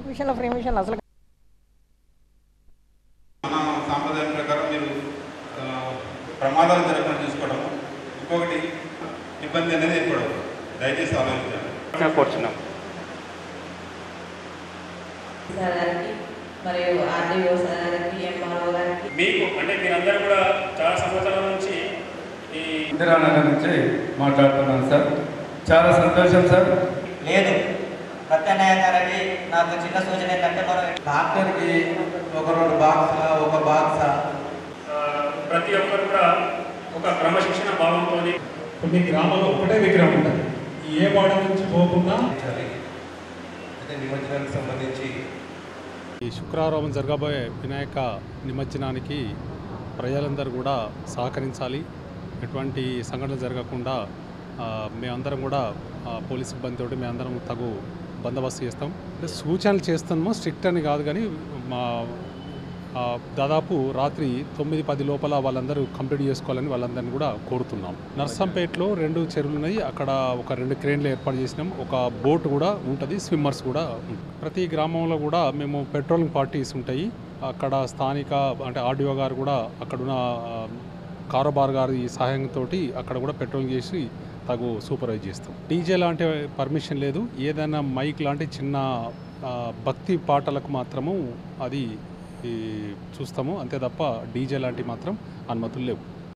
విషయంలో ఫ్రేమ్ విషయంలో అసలు మన సాంప్రదాయం ప్రకారం మీరు ఆ, ప్రమాదాలు జరగకుండా చూసుకోవడం ఇంకొకటి ఇబ్బంది అనేది ఏర్పడదు దయచేసి ఆలోచించండి కూర్చున్నాం సార్ గారికి మరియు ఆర్డీఓ సార్ గారికి ఎంఆర్ఓ గారికి మీకు అంటే మీరందరూ కూడా చాలా సంవత్సరాల నుంచి ఈ ఇందిరానగర్ నుంచి మాట్లాడుతున్నాను సార్ చాలా సంతోషం సార్ లేదు ప్రత్యామ్నాయ గారికి నాకు చిన్న సూచన ఏంటంటే మనం డాక్టర్కి ఒక రెండు బాక్స్ ఒక బాక్స్ ఆ, ప్రతి ఒక్కరు కూడా ఒక క్రమశిక్షణ భావంతో కొన్ని గ్రామాల్లో ఒకటే విగ్రహం ఉంటుంది ఏ వాడ నుంచి పోకుండా అయితే నిమజ్జనానికి సంబంధించి ఈ శుక్రవారం జరగబోయే వినాయక నిమజ్జనానికి ప్రజలందరూ కూడా సహకరించాలి ఎటువంటి సంఘటనలు జరగకుండా ఆ, మేమందరం కూడా ఆ, పోలీస్ సిబ్బందితో మేమందరం తగు బందోబస్తు చేస్తాం అంటే సూచనలు చేస్తున్నాము స్ట్రిక్ట్ అని కాదు కానీ మా ఆ, దాదాపు రాత్రి తొమ్మిది పది లోపల వాళ్ళందరూ కంప్లీట్ చేసుకోవాలని వాళ్ళందరినీ కూడా కోరుతున్నాం నర్సంపేటలో రెండు చెరువులు ఉన్నాయి అక్కడ ఒక రెండు క్రేన్లు ఏర్పాటు చేసినాం ఒక బోట్ కూడా ఉంటుంది స్విమ్మర్స్ కూడా ఉంటాయి. ప్రతి గ్రామంలో కూడా మేము పెట్రోలింగ్ పార్టీస్ ఉంటాయి అక్కడ స్థానిక అంటే ఆర్డీఓ గారు కూడా అక్కడున్న ఆ, కారోబార్ గారి సహాయంతో అక్కడ కూడా పెట్రోలింగ్ చేసి తగు సూపర్వైజ్ చేస్తాం డీజే లాంటి పర్మిషన్ లేదు ఏదైనా మైక్ లాంటి చిన్న ఆ, భక్తి పాటలకు మాత్రము అది ఈ చూస్తాము అంతే తప్ప డీజే లాంటివి మాత్రం అనుమతులు లేవు